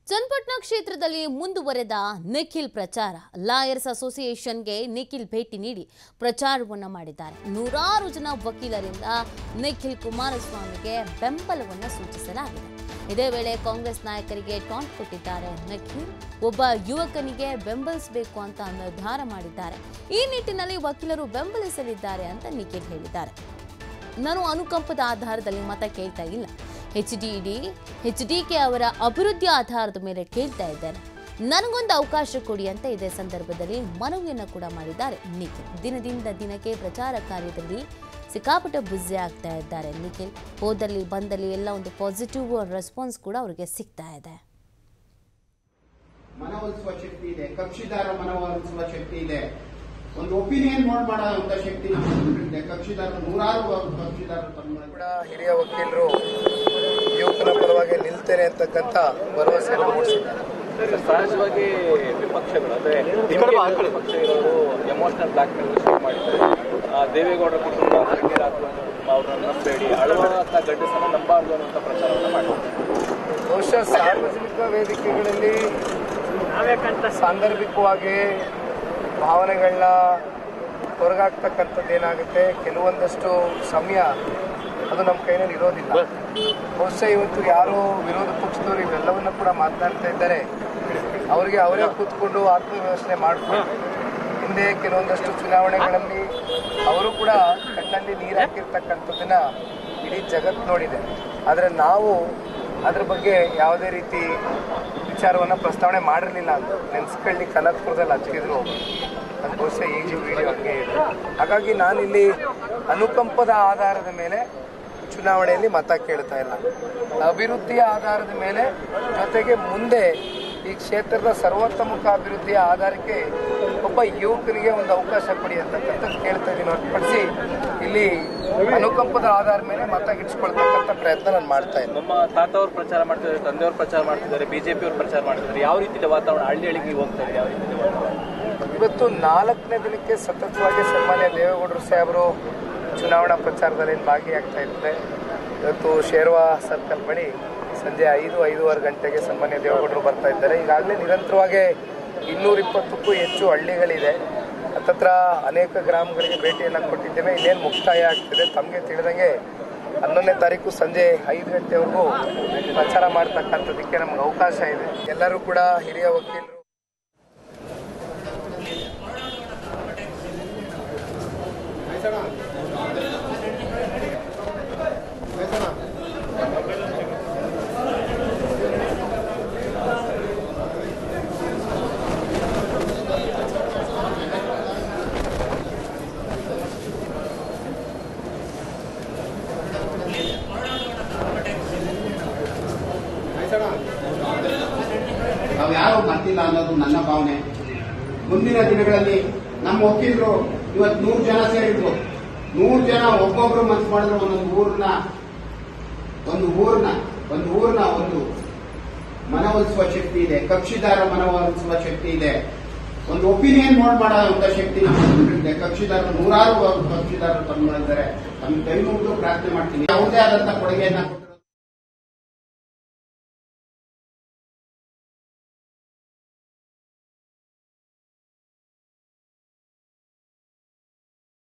ಚನ್ನಪಟ್ಟಣ ಕ್ಷೇತ್ರದಲ್ಲಿ ಮುಂದುವರೆದ ನಿಖಿಲ್ ಪ್ರಚಾರ ಲಾಯರ್ಸ್ ಅಸೋಸಿಯೇಷನ್ಗೆ ನಿಖಿಲ್ ಭೇಟಿ ನೀಡಿ ಪ್ರಚಾರವನ್ನ ಮಾಡಿದ್ದಾರೆ ನೂರಾರು ಜನ ವಕೀಲರಿಂದ ನಿಖಿಲ್ ಕುಮಾರಸ್ವಾಮಿಗೆ ಬೆಂಬಲವನ್ನ ಸೂಚಿಸಲಾಗಿದೆ ಇದೇ ವೇಳೆ ಕಾಂಗ್ರೆಸ್ ನಾಯಕರಿಗೆ ಟಾಂಟ್ ಕೊಟ್ಟಿದ್ದಾರೆ ನಿಖಿಲ್ ಒಬ್ಬ ಯುವಕನಿಗೆ ಬೆಂಬಲಿಸಬೇಕು ಅಂತ ನಿರ್ಧಾರ ಮಾಡಿದ್ದಾರೆ ಈ ನಿಟ್ಟಿನಲ್ಲಿ ವಕೀಲರು ಬೆಂಬಲಿಸಲಿದ್ದಾರೆ ಅಂತ ನಿಖಿಲ್ ಹೇಳಿದ್ದಾರೆ ನಾನು ಅನುಕಂಪದ ಆಧಾರದಲ್ಲಿ ಮತ ಕೇಳ್ತಾ ಇಲ್ಲ H D D H D K ಅವರ ಅಭಿವೃದ್ಧಿ ಆಧಾರದ ಮೇಲೆ ಕೇಳ್ತಾ ಇದ್ದೇನೆ ನನಗೊಂದು ಅವಕಾಶ ಕೊಡಿ ಅಂತ ಇದೇ ಸಂದರ್ಭದಲ್ಲಿ ಮನವಿಯನ್ನು ಕೂಡ ಮಾಡಿದ್ದಾರೆ ನಿಖಿಲ್ ದಿನದಿಂದ ದಿನಕ್ಕೆ ಪ್ರಚಾರ ಕಾರ್ಯದಲ್ಲಿ ಸಿಕ್ಕಾಪಟ್ಟೆ ಬ್ಯುಸಿ ಆಗ್ತಾ ಇದ್ದಾರೆ ನಿಖಿಲ್ ಹೋದಲ್ಲಿ ಬಂದಲ್ಲಿ ಎಲ್ಲ ಒಂದು ಪಾಸಿಟಿವ್ ರೆಸ್ಪಾನ್ಸ್ ಕೂಡ ಅವರಿಗೆ ಸಿಗ್ತಾ ಇದೆ ಮನವೊಲಿಸುವ ಶಕ್ತಿ ಇದೆ ಕಕ್ಷಿದಾರ ಮನವೊಲಿಸುವ ಶಕ್ತಿ ಇದೆ ಒಂದು ಒಪಿನಿಯನ್ ನೋಡ್ ಮಾಡುವಂತ ಶಕ್ತಿ ನಮ್ಮಲ್ಲಿದೆ ಕಕ್ಷಿದಾರ ನೂರಾರು ಕಕ್ಷಿದಾರರು ತಮ್ಮ ಕೂಡ ಹಿರಿಯ ವಕೀಲರು ಯುವಕನ ಪರವಾಗಿ ನಿಲ್ತೇನೆ ಅಂತಕ್ಕಂಥ ಭರವಸೆಯನ್ನು ಮೂಡಿಸಿದ್ದಾರೆ ಸರ್, ಸಹಜವಾಗಿ ವಿಪಕ್ಷಗಳು ಅಂದ್ರೆ ನಿಮಗೆ ವಿಪಕ್ಷ ಇರೋರು ಎಮೋಷನಲ್ ಬ್ಲಾಕ್ ಮೇಲ್ ಶುರು ಮಾಡಿದ್ದಾರೆ ಆ, ದೇವೇಗೌಡರ ಕುಟುಂಬ ಗಣ್ಯರ ಕುಟುಂಬ ಅವ್ರನ್ನ ನಂಬೇಡಿ ಅಳುವಂತ ಗಂಡಸನ್ನ ನಂಬಾರ್ದು ಅನ್ನುವಂಥ ಪ್ರಚಾರವನ್ನು ಮಾಡಿದ್ದಾರೆ ಬಹುಶಃ ಸಾರ್ವಜನಿಕ ವೇದಿಕೆಗಳಲ್ಲಿ ಸಾಂದರ್ಭಿಕವಾಗಿ ಭಾವನೆಗಳನ್ನ ಹೊರಗಾಗ್ತಕ್ಕಂಥದ್ದು ಏನಾಗುತ್ತೆ ಕೆಲವೊಂದಷ್ಟು ಸಮಯ ಅದು ನಮ್ಮ ಕೈನಲ್ಲಿ ಇರೋದಿಲ್ಲ ಬಹುಶಃ ಇವತ್ತು ಯಾರು ವಿರೋಧ ಪಕ್ಷದವರು ಇವೆಲ್ಲವನ್ನ ಕೂಡ ಮಾತನಾಡ್ತಾ ಇದ್ದಾರೆ ಅವರಿಗೆ ಅವರೇ ಕೂತ್ಕೊಂಡು ಆತ್ಮವ್ಯವಸ್ಥೆ ಮಾಡಿಕೊಂಡು ಹಿಂದೆ ಕೆಲವೊಂದಷ್ಟು ಚುನಾವಣೆಗಳಲ್ಲಿ ಅವರು ಕೂಡ ಕಣ್ಣಲ್ಲಿ ನೀರು ಹಾಕಿರ್ತಕ್ಕಂಥದ್ದನ್ನ ಇಡೀ ಜಗತ್ತು ನೋಡಿದೆ ಆದರೆ ನಾವು ಅದ್ರ ಬಗ್ಗೆ ಯಾವುದೇ ರೀತಿ ವಿಚಾರವನ್ನು ಪ್ರಸ್ತಾವನೆ ಮಾಡಿರಲಿಲ್ಲ ಅಂತ ನೆನೆಸ್ಕೊಳ್ಳಿ ಕನಕಪುರದಲ್ಲಿ ಹಚ್ಚಿದ್ರು ಅದು ಬಹುಶಃ ಈಗಲೂ ವಿಡಿಯೋ ಹಂಗೆ ಇದೆ ಹಾಗಾಗಿ ನಾನಿಲ್ಲಿ ಅನುಕಂಪದ ಆಧಾರದ ಮೇಲೆ ಚುನಾವಣೆಯಲ್ಲಿ ಮತ ಕೇಳ್ತಾ ಇಲ್ಲ ಅಭಿವೃದ್ಧಿಯ ಆಧಾರದ ಮೇಲೆ ಜೊತೆಗೆ ಮುಂದೆ ಈ ಕ್ಷೇತ್ರದ ಸರ್ವತೋಮುಖ ಅಭಿವೃದ್ಧಿಯ ಆಧಾರಕ್ಕೆ ಒಬ್ಬ ಯುವಕನಿಗೆ ಒಂದು ಅವಕಾಶ ಕೊಡಿ ಅಂತಕ್ಕಂಥ ಕೇಳ್ತಾ ಇದ್ದೀನಿ ಹೊರತುಪಡಿಸಿ ಇಲ್ಲಿ ಅನುಕಂಪದ ಆಧಾರದ ಮೇಲೆ ಮತ ಗಿಡಿಸ್ಕೊಳ್ತಕ್ಕಂಥ ಪ್ರಯತ್ನ ನಾನು ಮಾಡ್ತಾ ಇದ್ದೀನಿ ನಮ್ಮ ತಾತ ಅವ್ರು ಪ್ರಚಾರ ಮಾಡ್ತಿದ್ದಾರೆ ತಂದೆಯವ್ರು ಪ್ರಚಾರ ಮಾಡ್ತಿದ್ದಾರೆ ಬಿಜೆಪಿ ಅವ್ರು ಪ್ರಚಾರ ಮಾಡ್ತಿದ್ದಾರೆ ಯಾವ ರೀತಿಯ ವಾತಾವರಣ ಹಳ್ಳಿ ಹಳ್ಳಿಗೆ ಹೋಗ್ತಾ ಇದೆ ಯಾವ ರೀತಿಯ ವಾತಾವರಣ ಇವತ್ತು ನಾಲ್ಕನೇ ದಿನಕ್ಕೆ ಸತತವಾಗಿ ಸನ್ಮಾನ್ಯ ದೇವೇಗೌಡರು ಸಾಹೇಬರು ಚುನಾವಣಾ ಪ್ರಚಾರದಲ್ಲಿ ಭಾಗಿಯಾಗ್ತಾ ಇದ್ದಾರೆ ಇವತ್ತು ಶೇರ್ವಾ ಸರ್ಕಲ್ ಬಳಿ ಸಂಜೆ ಐದು ಐದೂವರೆ ಗಂಟೆಗೆ ಸನ್ಮಾನ್ಯ ದೇವೇಗೌಡರು ಬರ್ತಾ ಇದ್ದಾರೆ ಈಗಾಗಲೇ ನಿರಂತರವಾಗಿ ಇನ್ನೂರ ಇಪ್ಪತ್ತಕ್ಕೂ ಹೆಚ್ಚು ಹಳ್ಳಿಗಳಿದೆ ಹತ್ತತ್ರ ಅನೇಕ ಗ್ರಾಮಗಳಿಗೆ ಭೇಟಿಯನ್ನು ಕೊಟ್ಟಿದ್ದೇವೆ ಇನ್ನೇನು ಮುಕ್ತಾಯ ಆಗ್ತಿದೆ ತಮಗೆ ತಿಳಿದಂಗೆ ಹನ್ನೊಂದನೇ ತಾರೀಕು ಸಂಜೆ ಐದು ಗಂಟೆವರೆಗೂ ಪ್ರಚಾರ ಮಾಡ್ತಕ್ಕಂಥದ್ದಕ್ಕೆ ನಮ್ಗೆ ಅವಕಾಶ ಇದೆ ಎಲ್ಲರೂ ಕೂಡ ಹಿರಿಯ ವಕೀಲರು ನಾವು ಯಾರು ಮರ್ತಿಲ್ಲ ಅನ್ನೋದು ನನ್ನ ಭಾವನೆ ಮುಂದಿನ ದಿನಗಳಲ್ಲಿ ನಮ್ಮ ವಕೀಲರು ಇವತ್ತು ನೂರು ಜನ ಸೇರಿದ್ರು ನೂರು ಜನ ಒಬ್ಬೊಬ್ರು ಮನ್ಸು ಮಾಡಿದ್ರು ಒಂದೊಂದು ಊರ್ನ ಒಂದು ಊರ್ನ ಒಂದು ಊರ್ನ ಒಂದು ಮನವೊಲಿಸುವ ಶಕ್ತಿ ಇದೆ ಕಕ್ಷಿದಾರ ಮನವೊಲಿಸುವ ಶಕ್ತಿ ಇದೆ ಒಂದು ಒಪಿನಿಯನ್ ನೋಡ್ ಮಾಡುವಂತ ಶಕ್ತಿ ನಮ್ಮಲ್ಲಿದೆ ಕಕ್ಷಿದಾರರು ನೂರಾರು ಕಕ್ಷಿದಾರರು ತಮ್ಮಲ್ಲಿದ್ದಾರೆ ತಮ್ಮ ಕೈ ಮುಗಿದು ಪ್ರಾರ್ಥನೆ ಮಾಡ್ತೀನಿ ಯಾವುದೇ ಆದಂತ ಕೊಡುಗೆಯನ್ನ